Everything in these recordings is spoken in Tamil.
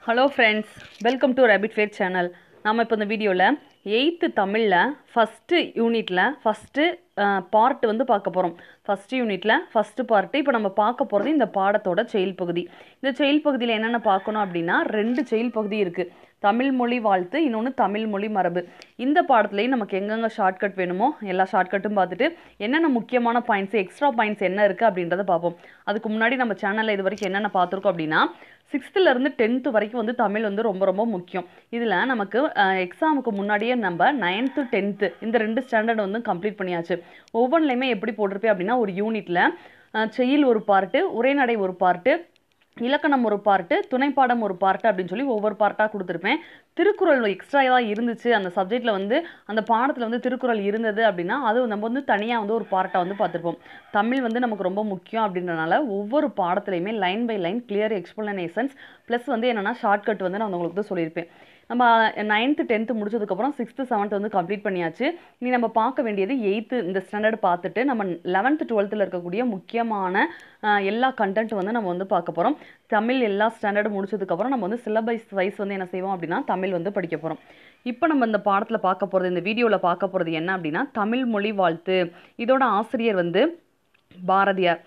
hello friends welcome to rapid fair channel நாம் இப்போ இந்த வீடியோவில் எயித்து தமிழில் ஃபஸ்ட்டு யூனிட்டில் ஃபஸ்ட்டு பார்ட் வந்து பார்க்க போகிறோம் ஃபஸ்ட்டு யூனிட்டில் ஃபஸ்ட்டு பார்ட்டு இப்போ நம்ம பார்க்க போகிறது இந்த பாடத்தோட செயல் பகுதி இந்த செயல் பகுதியில் என்னென்ன பார்க்கணும் அப்படின்னா ரெண்டு செயல் பகுதி இருக்குது தமிழ் மொழி வாழ்த்து இன்னொன்று தமிழ் மொழி மரபு இந்த பாடத்துலேயும் நமக்கு எங்கெங்கே ஷார்ட்கட் வேணுமோ எல்லா ஷார்ட்கட்டும் பார்த்துட்டு என்னென்ன முக்கியமான பாயிண்ட்ஸ் எக்ஸ்ட்ரா பாயிண்ட்ஸ் என்ன இருக்குது அப்படின்றத பார்ப்போம் அதுக்கு முன்னாடி நம்ம சேனலில் இது வரைக்கும் என்னென்ன பார்த்துருக்கோம் அப்படின்னா சிக்ஸ்த்துலேருந்து டென்த்து வரைக்கும் வந்து தமிழ் வந்து ரொம்ப ரொம்ப முக்கியம் இதில் நமக்கு எக்ஸாமுக்கு முன்னாடியே நம்ம நைன்த்து டென்த்து இந்த ரெண்டு ஸ்டாண்டர்ட் வந்து கம்ப்ளீட் பண்ணியாச்சு ஒவ்வொன்றுலையுமே எப்படி போட்டிருப்பேன் அப்படின்னா ஒரு யூனிட்டில் செயல் ஒரு பார்ட்டு உரைநடை ஒரு பார்ட்டு இலக்கணம் ஒரு பார்ட்டு துணைப்பாடம் ஒரு பார்ட்டு அப்படின்னு சொல்லி ஒவ்வொரு பார்ட்டாக கொடுத்துருப்பேன் திருக்குறள் எக்ஸ்ட்ராவாக இருந்துச்சு அந்த சப்ஜெக்டில் வந்து அந்த பாடத்தில் வந்து திருக்குறள் இருந்தது அப்படின்னா அது நம்ம வந்து தனியாக வந்து ஒரு பார்ட்டாக வந்து பார்த்துருப்போம் தமிழ் வந்து நமக்கு ரொம்ப முக்கியம் அப்படின்றனால ஒவ்வொரு பாடத்துலையுமே line by line clear explanations plus வந்து என்னென்னா ஷார்ட்கட் வந்து நான் உங்களுக்கு வந்து சொல்லியிருப்பேன் நம்ம நைன்த்து டென்த்து முடிச்சதுக்கப்புறம் சிக்ஸ்த்து செவன்த்து வந்து கம்ப்ளீட் பண்ணியாச்சு இனி நம்ம பார்க்க வேண்டியது எயித்து இந்த ஸ்டாண்டர்ட் பார்த்துட்டு நம்ம லெவன்த்து டுவெல்த்தில் இருக்கக்கூடிய முக்கியமான எல்லா கண்டென்ட் வந்து நம்ம வந்து பார்க்க போகிறோம் தமிழ் எல்லா ஸ்டாண்டர்டும் முடிச்சதுக்கப்புறம் நம்ம வந்து சிலபஸ் வைஸ் வந்து என்ன செய்வோம் அப்படின்னா தமிழ் வந்து படிக்க போகிறோம் இப்போ நம்ம இந்த பாடத்தில் பார்க்க போகிறது இந்த வீடியோவில் பார்க்க போகிறது என்ன அப்படின்னா தமிழ் மொழி வாழ்த்து இதோட ஆசிரியர் வந்து பாரதியார்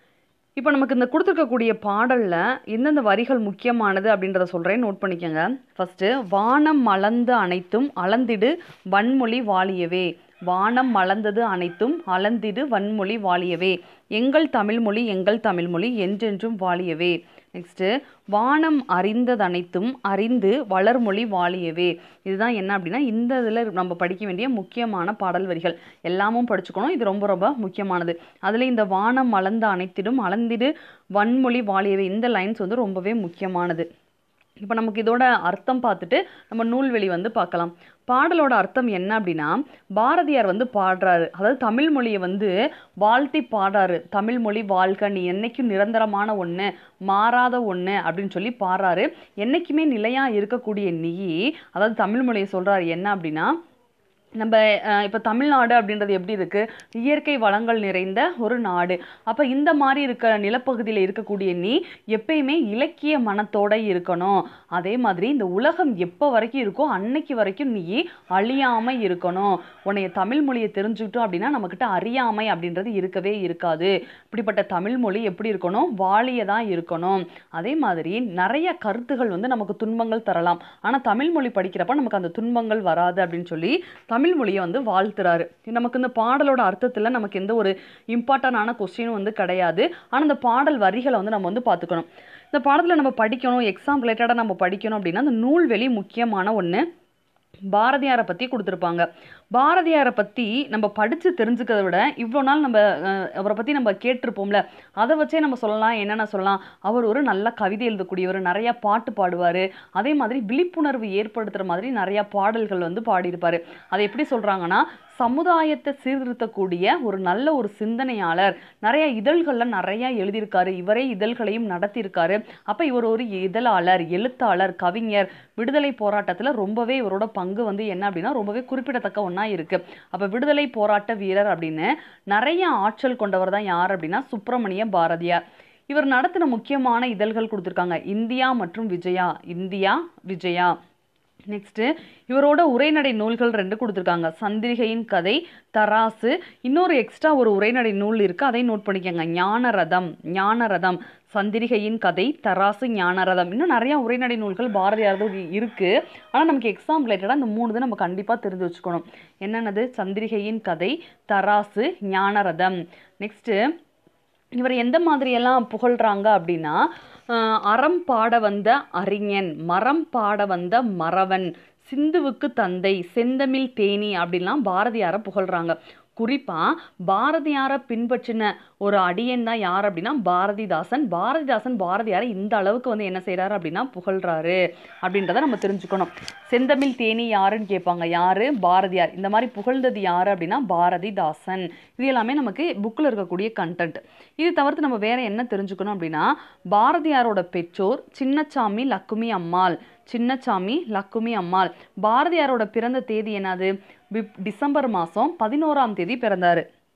இப்போ நமக்கு இந்த கொடுத்துருக்கக்கூடிய பாடலில் எந்தெந்த வரிகள் முக்கியமானது அப்படின்றத சொல்கிறேன் நோட் பண்ணிக்கோங்க ஃபஸ்ட்டு வானம் மலர்ந்து அனைத்தும் அளந்திடு வன்மொழி வாழியவே வானம் மலர்ந்தது அனைத்தும் அளந்திடு வன்மொழி வாழியவே எங்கள் தமிழ்மொழி எங்கள் தமிழ்மொழி என்றென்றும் வாழியவே நெக்ஸ்ட்டு வானம் அறிந்தது அனைத்தும் அறிந்து வளர்மொழி வாழியவே இதுதான் என்ன அப்படின்னா இந்த இதில் நம்ம படிக்க வேண்டிய முக்கியமான பாடல் வரிகள் எல்லாமும் படிச்சுக்கணும் இது ரொம்ப ரொம்ப முக்கியமானது அதில் இந்த வானம் அளந்த அனைத்திடும் அளந்திடு வன்மொழி வாழியவே இந்த லைன்ஸ் வந்து ரொம்பவே முக்கியமானது இப்போ நமக்கு இதோட அர்த்தம் பார்த்துட்டு நம்ம நூல்வெளி வந்து பார்க்கலாம் பாடலோட அர்த்தம் என்ன அப்படின்னா பாரதியார் வந்து பாடுறாரு அதாவது தமிழ் மொழியை வந்து வாழ்த்தி பாடுறாரு தமிழ் மொழி வாழ்க நீ என்னைக்கும் நிரந்தரமான ஒன்று மாறாத ஒன்று அப்படின்னு சொல்லி பாடுறாரு என்றைக்குமே நிலையாக இருக்கக்கூடிய நீ அதாவது தமிழ் மொழியை சொல்கிறாரு என்ன அப்படின்னா நம்ம இப்போ தமிழ்நாடு அப்படின்றது எப்படி இருக்குது இயற்கை வளங்கள் நிறைந்த ஒரு நாடு அப்போ இந்த மாதிரி இருக்க நிலப்பகுதியில் இருக்கக்கூடிய நீ எப்பயுமே இலக்கிய மனத்தோட இருக்கணும் அதே மாதிரி இந்த உலகம் எப்போ வரைக்கும் இருக்கோ அன்னைக்கு வரைக்கும் நீ அழியாமல் இருக்கணும் உன்னைய தமிழ் மொழியை தெரிஞ்சுக்கிட்டோம் அப்படின்னா நம்மக்கிட்ட அறியாமை அப்படின்றது இருக்கவே இருக்காது இப்படிப்பட்ட தமிழ் மொழி எப்படி இருக்கணும் வாழியதாக இருக்கணும் அதே மாதிரி நிறைய கருத்துகள் வந்து நமக்கு துன்பங்கள் தரலாம் ஆனால் தமிழ் மொழி படிக்கிறப்ப நமக்கு அந்த துன்பங்கள் வராது அப்படின்னு சொல்லி தமிழ் மொழியை வந்து வாழ்த்துறாரு நமக்கு இந்த பாடலோட அர்த்தத்தில் நமக்கு எந்த ஒரு இம்பார்ட்டண்டான கொஸ்டினும் வந்து கிடையாது ஆனால் இந்த பாடல் வரிகளை வந்து நம்ம வந்து பார்த்துக்கணும் இந்த பாடத்தில் நம்ம படிக்கணும் எக்ஸாம் ரிலேட்டடாக நம்ம படிக்கணும் அப்படின்னா அந்த நூல்வெளி முக்கியமான ஒன்று பாரதியாரை பற்றி கொடுத்துருப்பாங்க பாரதியாரை பற்றி நம்ம படித்து தெரிஞ்சுக்கிறத விட இவ்வளோ நாள் நம்ம அவரை பற்றி நம்ம கேட்டிருப்போம்ல அதை வச்சே நம்ம சொல்லலாம் என்னென்ன சொல்லலாம் அவர் ஒரு நல்ல கவிதை எழுதக்கூடியவர் நிறையா பாட்டு பாடுவார் அதே மாதிரி விழிப்புணர்வு ஏற்படுத்துகிற மாதிரி நிறையா பாடல்கள் வந்து பாடியிருப்பார் அதை எப்படி சொல்கிறாங்கன்னா சமுதாயத்தை சீர்திருத்தக்கூடிய ஒரு நல்ல ஒரு சிந்தனையாளர் நிறைய இதழ்களில் நிறையா எழுதியிருக்காரு இவரே இதழ்களையும் நடத்தியிருக்காரு அப்போ இவர் ஒரு இதழாளர் எழுத்தாளர் கவிஞர் விடுதலை போராட்டத்தில் ரொம்பவே இவரோட பங்கு வந்து என்ன அப்படின்னா ரொம்பவே குறிப்பிடத்தக்க ஒன்றா இருக்குது அப்போ விடுதலை போராட்ட வீரர் அப்படின்னு நிறைய ஆற்றல் கொண்டவர் தான் யார் அப்படின்னா சுப்பிரமணிய பாரதியார் இவர் நடத்தின முக்கியமான இதழ்கள் கொடுத்துருக்காங்க இந்தியா மற்றும் விஜயா இந்தியா விஜயா நெக்ஸ்ட்டு இவரோட உரைநடை நூல்கள் ரெண்டு கொடுத்துருக்காங்க சந்திரிகையின் கதை தராசு இன்னொரு எக்ஸ்ட்ரா ஒரு உரைநடை நூல் இருக்குது அதை நோட் பண்ணிக்கோங்க ஞானரதம் ஞானரதம் சந்திரிகையின் கதை தராசு ஞானரதம் இன்னும் நிறையா உரைநடை நூல்கள் பாரதியாரது இருக்குது ஆனால் நமக்கு எக்ஸாம் ரிலேட்டடாக இந்த மூணு தான் நம்ம கண்டிப்பாக தெரிஞ்சு வச்சுக்கணும் என்னென்னது சந்திரிகையின் கதை தராசு ஞானரதம் நெக்ஸ்ட்டு இவர் எந்த மாதிரியெல்லாம் புகழ்கிறாங்க அப்படின்னா அறம் பாட வந்த அறிஞன் மரம் பாட வந்த மறவன் சிந்துவுக்கு தந்தை செந்தமிழ் தேனி அப்படின்லாம் பாரதியாரை புகழ்கிறாங்க குறிப்பாக பாரதியாரை பின்பற்றின ஒரு அடியன் தான் யார் அப்படின்னா பாரதிதாசன் பாரதிதாசன் பாரதியாரை இந்த அளவுக்கு வந்து என்ன செய்கிறாரு அப்படின்னா புகழ்கிறாரு அப்படின்றத நம்ம தெரிஞ்சுக்கணும் செந்தமிழ் தேனி யாருன்னு கேட்பாங்க யார் பாரதியார் இந்த மாதிரி புகழ்ந்தது யார் அப்படின்னா பாரதிதாசன் இது எல்லாமே நமக்கு புக்கில் இருக்கக்கூடிய கண்டென்ட் இது தவிர்த்து நம்ம வேற என்ன தெரிஞ்சுக்கணும் அப்படின்னா பாரதியாரோட பெற்றோர் சின்னச்சாமி லக்குமி அம்மாள் சின்னச்சாமி லக்குமி அம்மாள் பாரதியாரோட பிறந்த தேதி என்னது டிசம்பர் மாதம் பதினோராம் தேதி பிறந்தார்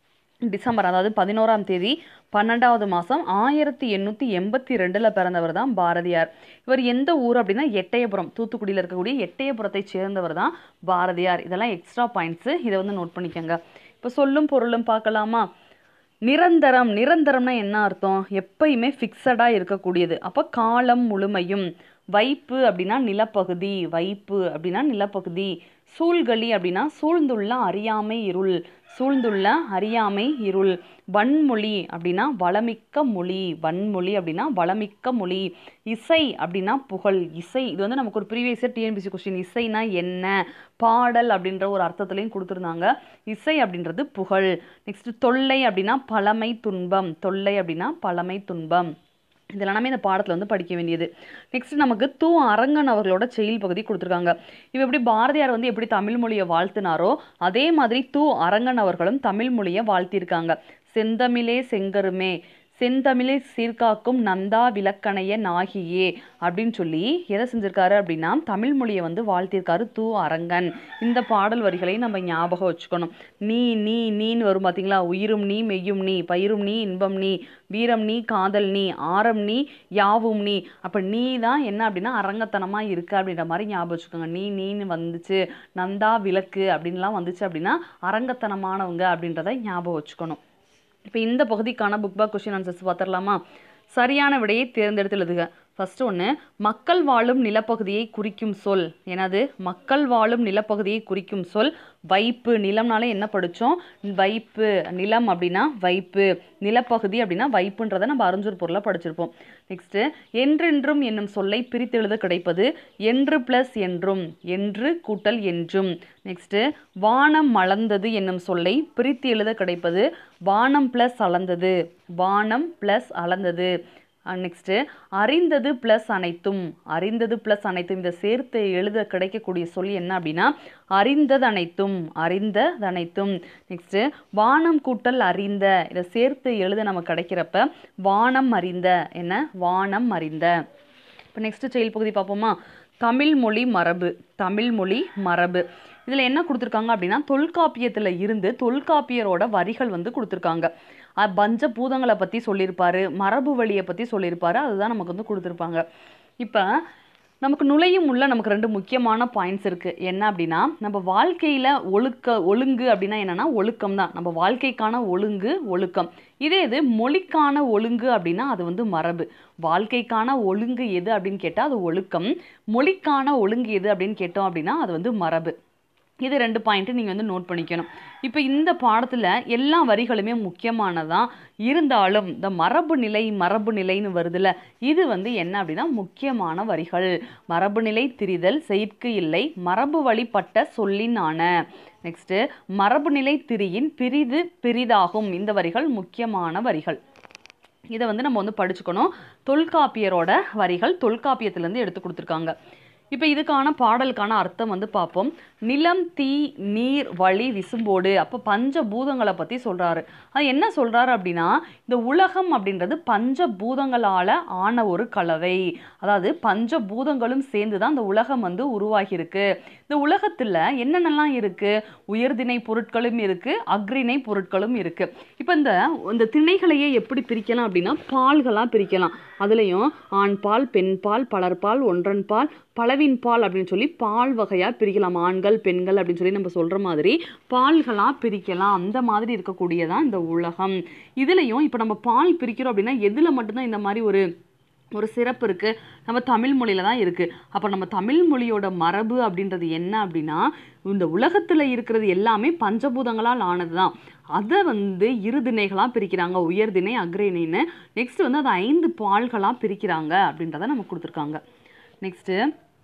டிசம்பர் அதாவது பதினோராம் தேதி பன்னெண்டாவது மாதம் ஆயிரத்தி எண்ணூற்றி எண்பத்தி ரெண்டில் பிறந்தவர் தான் பாரதியார் இவர் எந்த ஊர் அப்படின்னா எட்டயபுரம் தூத்துக்குடியில் இருக்கக்கூடிய எட்டயபுரத்தை சேர்ந்தவர் தான் பாரதியார் இதெல்லாம் எக்ஸ்ட்ரா பாயிண்ட்ஸு இதை வந்து நோட் பண்ணிக்கோங்க இப்போ சொல்லும் பொருளும் பார்க்கலாமா நிரந்தரம் நிரந்தரம்னா என்ன அர்த்தம் எப்பயுமே ஃபிக்ஸடாக இருக்கக்கூடியது அப்போ காலம் முழுமையும் வைப்பு அப்படின்னா நிலப்பகுதி வைப்பு அப்படின்னா நிலப்பகுதி சூழ்கலி அப்படின்னா சூழ்ந்துள்ள அறியாமை இருள் சூழ்ந்துள்ள அறியாமை இருள் வன்மொழி அப்படின்னா வளமிக்க மொழி வன்மொழி அப்படின்னா வளமிக்க மொழி இசை அப்படின்னா புகழ் இசை இது வந்து நமக்கு ஒரு ப்ரீவியஸ் இயர் டிஎன்பிசி கொஸ்டின் இசைனா என்ன பாடல் அப்படின்ற ஒரு அர்த்தத்துலையும் கொடுத்துருந்தாங்க இசை அப்படின்றது புகழ் நெக்ஸ்ட் தொல்லை அப்படின்னா பழமை துன்பம் தொல்லை அப்படின்னா பழமை துன்பம் இதெல்லாமே இந்த பாடத்தில் வந்து படிக்க வேண்டியது நெக்ஸ்ட் நமக்கு தூ அரங்கன் அவர்களோட செயல் பகுதி கொடுத்துருக்காங்க இவ எப்படி பாரதியார் வந்து எப்படி தமிழ் மொழியை வாழ்த்தினாரோ அதே மாதிரி தூ அரங்கன் அவர்களும் தமிழ் மொழியை வாழ்த்தியிருக்காங்க செந்தமிழே செங்கருமே செந்தமிழை சீர்காக்கும் நந்தா விளக்கணைய நாகியே அப்படின்னு சொல்லி எதை செஞ்சிருக்காரு அப்படின்னா தமிழ் மொழியை வந்து வாழ்த்தியிருக்காரு தூ அரங்கன் இந்த பாடல் வரிகளை நம்ம ஞாபகம் வச்சுக்கணும் நீ நீ நீன்னு வரும் பார்த்தீங்களா உயிரும் நீ மெய்யும் நீ பயிரும் நீ இன்பம் நீ வீரம் நீ காதல் நீ ஆரம் நீ யாவும் நீ அப்போ நீ தான் என்ன அப்படின்னா அரங்கத்தனமாக இருக்கு அப்படின்ற மாதிரி ஞாபகம் வச்சுக்கோங்க நீ நீன்னு வந்துச்சு நந்தா விளக்கு அப்படின்லாம் வந்துச்சு அப்படின்னா அரங்கத்தனமானவங்க அப்படின்றத ஞாபகம் வச்சுக்கணும் இப்போ இந்த பகுதிக்கான புக் பேக் கொஷின் ஆன்சர்ஸ் பார்த்துடலாமா சரியான விடையை தேர்ந்தெடுத்து எழுதுக ஃபர்ஸ்ட் ஒன்று மக்கள் வாழும் நிலப்பகுதியை குறிக்கும் சொல் எனது மக்கள் வாழும் நிலப்பகுதியை குறிக்கும் சொல் வைப்பு நிலம்னாலே என்ன படித்தோம் வைப்பு நிலம் அப்படின்னா வைப்பு நிலப்பகுதி அப்படின்னா வைப்புன்றதை நம்ம அறிஞ்சூர் பொருளாக படிச்சிருப்போம் நெக்ஸ்ட்டு என்றென்றும் என்னும் சொல்லை பிரித்தெழுத கிடைப்பது என்று ப்ளஸ் என்றும் என்று கூட்டல் என்றும் நெக்ஸ்ட்டு வானம் மலர்ந்தது என்னும் சொல்லை பிரித்து எழுத கிடைப்பது வானம் ப்ளஸ் அளந்தது வானம் ப்ளஸ் அளந்தது நெக்ஸ்ட்டு அறிந்தது ப்ளஸ் அனைத்தும் அறிந்தது ப்ளஸ் அனைத்தும் இதை சேர்த்து எழுத கிடைக்கக்கூடிய சொல் என்ன அப்படின்னா அறிந்தது அனைத்தும் அறிந்தது அனைத்தும் நெக்ஸ்ட்டு வானம் கூட்டல் அறிந்த இதை சேர்த்து எழுத நமக்கு கிடைக்கிறப்ப வானம் அறிந்த என்ன வானம் அறிந்த இப்போ நெக்ஸ்ட் செயல் பகுதி பார்ப்போமா தமிழ் மொழி மரபு தமிழ் மொழி மரபு இதில் என்ன கொடுத்துருக்காங்க அப்படின்னா தொல்காப்பியத்தில் இருந்து தொல்காப்பியரோட வரிகள் வந்து கொடுத்துருக்காங்க அஹ் பஞ்ச பூதங்களை பற்றி சொல்லியிருப்பாரு மரபு வழியை பற்றி சொல்லியிருப்பாரு அதுதான் நமக்கு வந்து கொடுத்துருப்பாங்க இப்போ நமக்கு நுழையும் உள்ள நமக்கு ரெண்டு முக்கியமான பாயிண்ட்ஸ் இருக்குது என்ன அப்படின்னா நம்ம வாழ்க்கையில் ஒழுக்க ஒழுங்கு அப்படின்னா என்னென்னா ஒழுக்கம் தான் நம்ம வாழ்க்கைக்கான ஒழுங்கு ஒழுக்கம் இதே இது மொழிக்கான ஒழுங்கு அப்படின்னா அது வந்து மரபு வாழ்க்கைக்கான ஒழுங்கு எது அப்படின்னு கேட்டால் அது ஒழுக்கம் மொழிக்கான ஒழுங்கு எது அப்படின்னு கேட்டோம் அப்படின்னா அது வந்து மரபு இது ரெண்டு பாயிண்ட்டு நீங்கள் வந்து நோட் பண்ணிக்கணும் இப்போ இந்த பாடத்தில் எல்லா வரிகளுமே முக்கியமானதான் இருந்தாலும் இந்த மரபு நிலை மரபு நிலைன்னு வருதுல்ல இது வந்து என்ன அப்படின்னா முக்கியமான வரிகள் மரபு நிலை திரிதல் செயற்கு இல்லை மரபு வழிபட்ட சொல்லின் ஆன நெக்ஸ்ட்டு மரபு நிலை திரியின் பிரிது பிரிதாகும் இந்த வரிகள் முக்கியமான வரிகள் இதை வந்து நம்ம வந்து படிச்சுக்கணும் தொல்காப்பியரோட வரிகள் தொல்காப்பியத்திலேருந்து எடுத்து கொடுத்துருக்காங்க இப்போ இதுக்கான பாடலுக்கான அர்த்தம் வந்து பார்ப்போம் நிலம் தீ நீர் வழி விசும்போடு அப்போ பஞ்ச பூதங்களை பற்றி சொல்கிறாரு அது என்ன சொல்கிறாரு அப்படின்னா இந்த உலகம் அப்படின்றது பஞ்ச பூதங்களால் ஆன ஒரு கலவை அதாவது பஞ்ச பூதங்களும் சேர்ந்து தான் இந்த உலகம் வந்து உருவாகியிருக்கு இந்த உலகத்தில் என்னென்னலாம் இருக்குது உயர்திணை பொருட்களும் இருக்குது அக்ரிணை பொருட்களும் இருக்குது இப்போ இந்த இந்த திணைகளையே எப்படி பிரிக்கலாம் அப்படின்னா பால்களாக பிரிக்கலாம் அதுலேயும் ஆண் பால் பெண் பால் பலர்பால் ஒன்றன் பால் பலவின் பால் அப்படின்னு சொல்லி பால் வகையாக பிரிக்கலாம் ஆண்கள் பெண்கள் அப்படின்னு சொல்லி நம்ம சொல்கிற மாதிரி பால்களாக பிரிக்கலாம் அந்த மாதிரி இருக்கக்கூடியதான் இந்த உலகம் இதுலேயும் இப்போ நம்ம பால் பிரிக்கிறோம் அப்படின்னா எதில் மட்டும்தான் இந்த மாதிரி ஒரு ஒரு சிறப்பு இருக்குது நம்ம தமிழ் மொழியில தான் இருக்குது அப்போ நம்ம தமிழ் மொழியோட மரபு அப்படின்றது என்ன அப்படின்னா இந்த உலகத்தில் இருக்கிறது எல்லாமே பஞ்சபூதங்களால் ஆனது தான் அதை வந்து இரு திணைகளாக பிரிக்கிறாங்க உயர்திணை அக்ரேணின்னு நெக்ஸ்ட் வந்து அதை ஐந்து பால்களாக பிரிக்கிறாங்க அப்படின்றத நமக்கு கொடுத்துருக்காங்க நெக்ஸ்ட்டு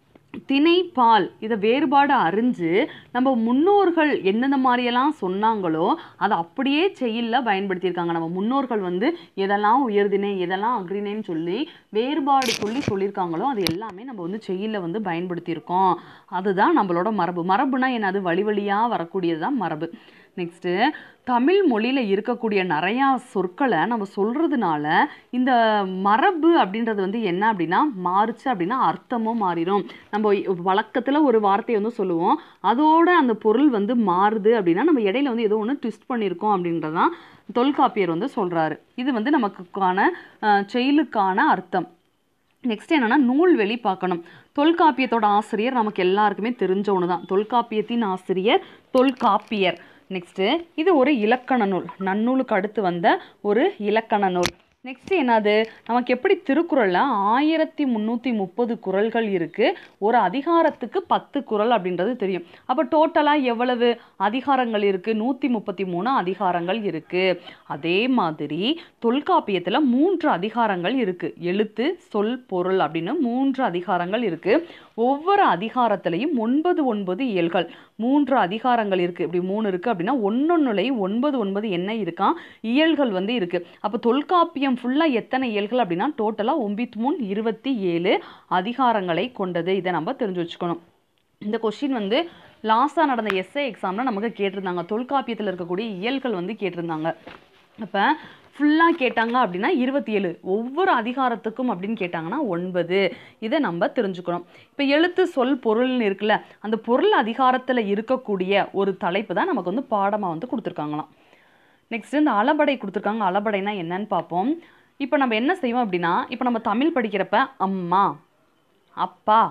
திணை பால் இதை வேறுபாடு அறிஞ்சு நம்ம முன்னோர்கள் எந்தெந்த மாதிரியெல்லாம் சொன்னாங்களோ அதை அப்படியே செயலில் பயன்படுத்தியிருக்காங்க நம்ம முன்னோர்கள் வந்து எதெல்லாம் உயர்திணை எதெல்லாம் அக்ரிணைன்னு சொல்லி வேறுபாடு சொல்லி சொல்லியிருக்காங்களோ அது எல்லாமே நம்ம வந்து செயலில் வந்து பயன்படுத்தியிருக்கோம் அதுதான் நம்மளோட மரபு மரபுனா என்னது வழி வழியாக வரக்கூடியது தான் மரபு நெக்ஸ்ட்டு தமிழ் மொழியில் இருக்கக்கூடிய நிறையா சொற்களை நம்ம சொல்கிறதுனால இந்த மரபு அப்படின்றது வந்து என்ன அப்படின்னா மாறுச்சு அப்படின்னா அர்த்தமும் மாறிடும் நம்ம வழக்கத்தில் ஒரு வார்த்தையை வந்து சொல்லுவோம் அதோட அந்த பொருள் வந்து மாறுது அப்படின்னா நம்ம இடையில வந்து ஏதோ ஒன்று ட்விஸ்ட் பண்ணியிருக்கோம் அப்படின்றதான் தொல்காப்பியர் வந்து சொல்றாரு இது வந்து நமக்குக்கான அஹ், செயலுக்கான அர்த்தம் நெக்ஸ்ட் என்னன்னா நூல்வெளி பார்க்கணும் தொல்காப்பியத்தோட ஆசிரியர் நமக்கு எல்லாருக்குமே தெரிஞ்ச ஒன்று தான் தொல்காப்பியத்தின் ஆசிரியர் தொல்காப்பியர் நெக்ஸ்ட்டு இது ஒரு இலக்கண நூல் நன்னூலுக்கு அடுத்து வந்த ஒரு இலக்கண நூல் நெக்ஸ்ட் என்னது நமக்கு எப்படி திருக்குறளில் ஆயிரத்தி முந்நூற்றி முப்பது குறள்கள் இருக்குது ஒரு அதிகாரத்துக்கு பத்து குறள் அப்படின்றது தெரியும் அப்போ டோட்டலாக எவ்வளவு அதிகாரங்கள் இருக்குது நூற்றி முப்பத்தி மூணு அதிகாரங்கள் இருக்குது அதே மாதிரி தொல்காப்பியத்தில் மூன்று அதிகாரங்கள் இருக்குது எழுத்து சொல் பொருள் அப்படின்னு மூன்று அதிகாரங்கள் இருக்குது ஒவ்வொரு அதிகாரத்திலையும் ஒன்பது ஒன்பது இயல்கள் மூன்று அதிகாரங்கள் இருக்குது இப்படி மூணு இருக்குது அப்படின்னா ஒன்னொன்னுலையும் ஒன்பது ஒன்பது என்ன இருக்கான் இயல்கள் வந்து இருக்குது அப்போ தொல்காப்பியம் ஃபுல்லாக எத்தனை இயல்கள் அப்படின்னா டோட்டலாக ஒம்பித் மூணு இருபத்தி ஏழு அதிகாரங்களை கொண்டது இதை நம்ம தெரிஞ்சு வச்சுக்கணும் இந்த கொஷின் வந்து லாஸ்ட்டாக நடந்த எஸ்ஏ எக்ஸாமில் நமக்கு கேட்டிருந்தாங்க தொல்காப்பியத்தில் இருக்கக்கூடிய இயல்கள் வந்து கேட்டிருந்தாங்க அப்போ ஃபுல்லாக கேட்டாங்க அப்படின்னா இருபத்தி ஏழு ஒவ்வொரு அதிகாரத்துக்கும் அப்படின்னு கேட்டாங்கன்னா ஒன்பது இதை நம்ம தெரிஞ்சுக்கணும் இப்போ எழுத்து சொல் பொருள்னு இருக்குல்ல அந்த பொருள் அதிகாரத்தில் இருக்கக்கூடிய ஒரு தலைப்பு தான் நமக்கு வந்து பாடமாக வந்து கொடுத்துருக்காங்களாம் நெக்ஸ்ட் இந்த அளபடை கொடுத்துருக்காங்க அளபடைனா என்னன்னு பார்ப்போம் இப்போ நம்ம என்ன செய்வோம் அப்படின்னா இப்போ நம்ம தமிழ் படிக்கிறப்ப அம்மா அப்பா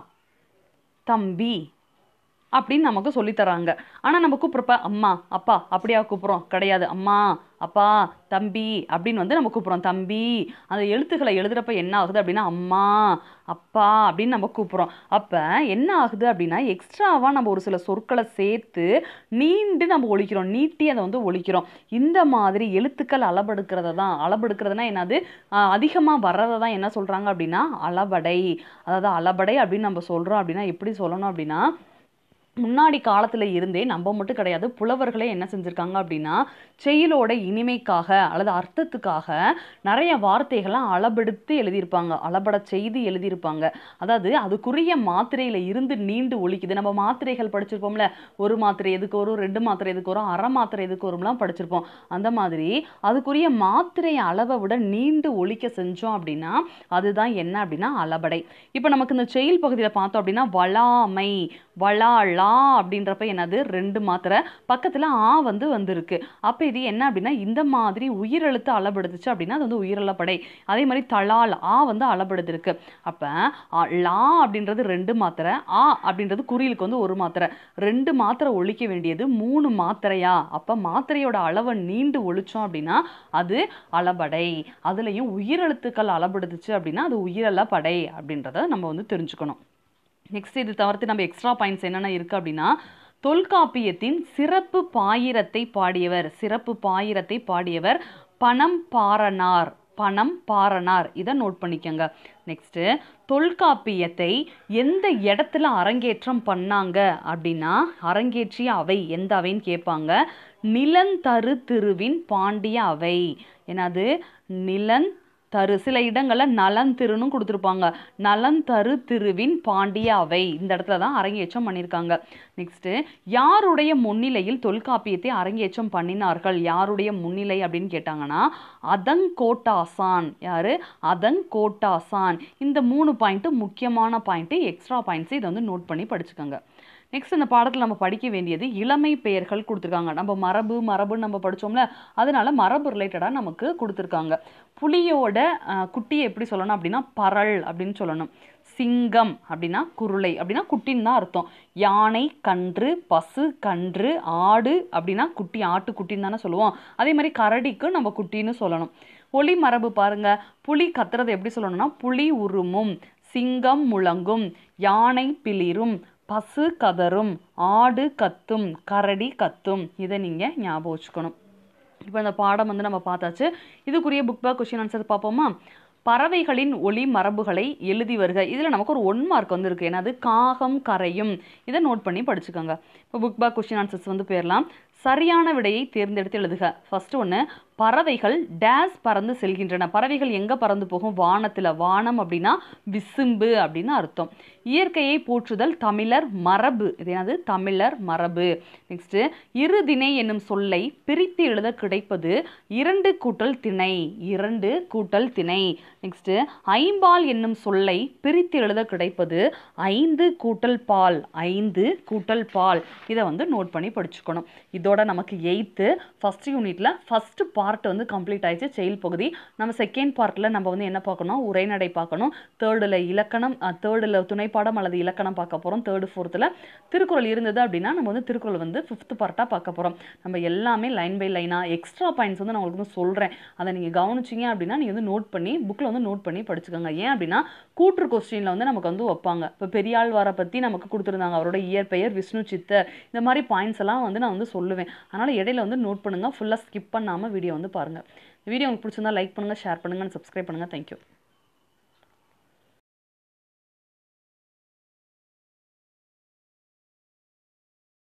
தம்பி அப்படின்னு நமக்கு சொல்லித் தராங்க ஆனால் நம்ம கூப்பிட்றப்ப அம்மா அப்பா அப்படியா கூப்பிட்றோம் கிடையாது அம்மா அப்பா தம்பி அப்படின்னு வந்து நம்ம கூப்பிட்றோம் தம்பி அந்த எழுத்துக்களை எழுதுறப்ப என்ன ஆகுது அப்படின்னா அம்மா அப்பா அப்படின்னு நம்ம கூப்பிட்றோம் அப்போ என்ன ஆகுது அப்படின்னா எக்ஸ்ட்ராவாக நம்ம ஒரு சில சொற்களை சேர்த்து நீண்டு நம்ம ஒழிக்கிறோம் நீட்டி அதை வந்து ஒழிக்கிறோம் இந்த மாதிரி எழுத்துக்கள் அளபெடுக்கிறத தான் அளபெடுக்கிறதுனா என்னது அதிகமாக வர்றதை தான் என்ன சொல்கிறாங்க அப்படின்னா அளபடை அதாவது அளபடை அப்படின்னு நம்ம சொல்கிறோம் அப்படின்னா எப்படி சொல்லணும் அப்படின்னா முன்னாடி காலத்தில் இருந்தே நம்ம மட்டும் கிடையாது புலவர்களே என்ன செஞ்சுருக்காங்க அப்படின்னா செயலோட இனிமைக்காக அல்லது அர்த்தத்துக்காக நிறைய வார்த்தைகளை அளபெடுத்து எழுதியிருப்பாங்க அளபட செய்து எழுதியிருப்பாங்க அதாவது அதுக்குரிய மாத்திரையில் இருந்து நீண்டு ஒழிக்குது நம்ம மாத்திரைகள் படிச்சிருப்போம்ல ஒரு மாத்திரை எதுக்கு வரும் ரெண்டு மாத்திரை எதுக்கு வரும் அரை மாத்திரை எதுக்கு வரும்லாம் படிச்சிருப்போம் அந்த மாதிரி அதுக்குரிய மாத்திரை அளவை விட நீண்டு ஒழிக்க செஞ்சோம் அப்படின்னா அதுதான் என்ன அப்படின்னா அளபடை இப்போ நமக்கு இந்த செயல் பகுதியில் பார்த்தோம் அப்படின்னா வளாமை வளாளா அப்படின்றப்ப என்னது ரெண்டு மாத்திரை பக்கத்தில் ஆ வந்து வந்திருக்கு அப்போ இது என்ன அப்படின்னா இந்த மாதிரி உயிரெழுத்து அளபெடுத்துச்சு அப்படின்னா அது வந்து உயிரிழப்படை அதே மாதிரி தளால் ஆ வந்து அளபெடுத்திருக்கு அப்போ லா அப்படின்றது ரெண்டு மாத்திரை ஆ அப்படின்றது குறியலுக்கு வந்து ஒரு மாத்திரை ரெண்டு மாத்திரை ஒழிக்க வேண்டியது மூணு மாத்திரையா அப்போ மாத்திரையோட அளவை நீண்டு ஒழிச்சோம் அப்படின்னா அது அளபடை அதுலேயும் உயிரெழுத்துக்கள் அளபெடுத்துச்சு அப்படின்னா அது உயிரிழப்படை அப்படின்றத நம்ம வந்து தெரிஞ்சுக்கணும் நெக்ஸ்ட் இது தவிர்த்து நம்ம எக்ஸ்ட்ரா பாயிண்ட்ஸ் என்னென்ன இருக்குது அப்படின்னா தொல்காப்பியத்தின் சிறப்பு பாயிரத்தை பாடியவர் சிறப்பு பாயிரத்தை பாடியவர் பணம் பாரனார் பணம் பாரனார் இதை நோட் பண்ணிக்கோங்க நெக்ஸ்ட்டு தொல்காப்பியத்தை எந்த இடத்துல அரங்கேற்றம் பண்ணாங்க அப்படின்னா அரங்கேற்றிய அவை எந்த அவைன்னு கேட்பாங்க நிலந்தரு திருவின் பாண்டிய அவை என்னது நிலன் தரு சில இடங்களில் நலன் திருன்னு கொடுத்துருப்பாங்க நலன் தரு திருவின் பாண்டிய அவை இந்த இடத்துல தான் அரங்கேற்றம் பண்ணியிருக்காங்க நெக்ஸ்ட்டு யாருடைய முன்னிலையில் தொல்காப்பியத்தை அரங்கேற்றம் பண்ணினார்கள் யாருடைய முன்னிலை அப்படின்னு கேட்டாங்கன்னா அதங்கோட்டாசான் யாரு அதங்கோட்டாசான் இந்த மூணு பாயிண்ட்டு முக்கியமான பாயிண்ட்டு எக்ஸ்ட்ரா பாயிண்ட்ஸ் இதை வந்து நோட் பண்ணி படிச்சுக்கோங்க நெக்ஸ்ட் இந்த பாடத்தில் நம்ம படிக்க வேண்டியது இளமை பெயர்கள் கொடுத்துருக்காங்க நம்ம மரபு மரபுன்னு நம்ம படித்தோம்ல அதனால மரபு ரிலேட்டடாக நமக்கு கொடுத்துருக்காங்க புலியோட அஹ், குட்டியை எப்படி சொல்லணும் அப்படின்னா பரல் அப்படின்னு சொல்லணும் சிங்கம் அப்படின்னா குருளை அப்படின்னா குட்டின்னு தான் அர்த்தம் யானை கன்று பசு கன்று ஆடு அப்படின்னா குட்டி ஆட்டு குட்டின்னு தானே சொல்லுவோம் அதே மாதிரி கரடிக்கு நம்ம குட்டின்னு சொல்லணும் ஒளி மரபு பாருங்க புலி கத்துறது எப்படி சொல்லணும்னா புலி உருமும் சிங்கம் முழங்கும் யானை பிளிரும் பசு கதரும் ஆடு கத்தும் கரடி கத்தும் இதை நீங்கள் ஞாபகம் வச்சுக்கணும் இப்போ இந்த பாடம் வந்து நம்ம பார்த்தாச்சு இதுக்குரிய புக் பேக் கொஷின் ஆன்சர் பார்ப்போமா பறவைகளின் ஒளி மரபுகளை எழுதி வருக இதில் நமக்கு ஒரு ஒன் மார்க் வந்து இருக்கு என்னது காகம் கரையும் இதை நோட் பண்ணி படிச்சுக்கோங்க இப்போ புக் பேக் கொஷின் ஆன்சர்ஸ் வந்து போயிடலாம் சரியான விடையை தேர்ந்தெடுத்து எழுதுக ஃபர்ஸ்ட் ஒன்று பறவைகள் டேஸ் பறந்து செல்கின்றன பறவைகள் எங்கே பறந்து போகும் வானத்தில் வானம் அப்படின்னா விசும்பு அப்படின்னு அர்த்தம் இயற்கையை போற்றுதல் தமிழர் மரபு இது என்னது தமிழர் மரபு நெக்ஸ்ட்டு இருதிணை என்னும் சொல்லை பிரித்து எழுத கிடைப்பது இரண்டு கூட்டல் திணை இரண்டு கூட்டல் திணை நெக்ஸ்ட்டு ஐம்பால் என்னும் சொல்லை பிரித்து எழுத கிடைப்பது ஐந்து கூட்டல் பால் ஐந்து கூட்டல் பால் இதை வந்து நோட் பண்ணி படிச்சுக்கணும் இதோட இதோட நமக்கு எயித்து ஃபஸ்ட் யூனிட்டில் ஃபஸ்ட்டு பார்ட் வந்து கம்ப்ளீட் ஆயிடுச்சு செயல் பகுதி நம்ம செகண்ட் பார்ட்டில் நம்ம வந்து என்ன பார்க்கணும் உரைநடை பார்க்கணும் தேர்டில் இலக்கணம் தேர்டில் துணைப்பாடம் அல்லது இலக்கணம் பார்க்க போகிறோம் தேர்டு ஃபோர்த்தில் திருக்குறள் இருந்தது அப்படின்னா நம்ம வந்து திருக்குறள் வந்து ஃபிஃப்த் பார்ட்டாக பார்க்க போகிறோம் நம்ம எல்லாமே லைன் பை லைனாக எக்ஸ்ட்ரா பாயிண்ட்ஸ் வந்து நான் உங்களுக்கு வந்து சொல்கிறேன் அதை நீங்கள் கவனிச்சிங்க அப்படின்னா நீங்கள் வந்து நோட் பண்ணி புக்கில் வந்து நோட் பண்ணி படிச்சுக்கோங்க ஏன் அப்படின்னா கூற்று கொஸ்டினில் வந்து நமக்கு வந்து வைப்பாங்க இப்போ பெரியாழ்வாரை பற்றி நமக்கு கொடுத்துருந்தாங்க அவரோட இயற்பெயர் விஷ்ணு சித்தர் இந்த மாதிரி பாயிண்ட்ஸ் எல்லாம் வந்து நான் வந்து சொல்லுவேன் அதனால் இடையில வந்து நோட் பண்ணுங்கள் ஃபுல்லாக ஸ்கிப் பண்ணாமல் வீடியோ வந்து பாருங்கள் வீடியோ உங்களுக்கு பிடிச்சிருந்தா லைக் பண்ணுங்கள் ஷேர் பண்ணுங்கள் சப்ஸ்கிரைப் பண்ணுங்கள் தேங்க்யூ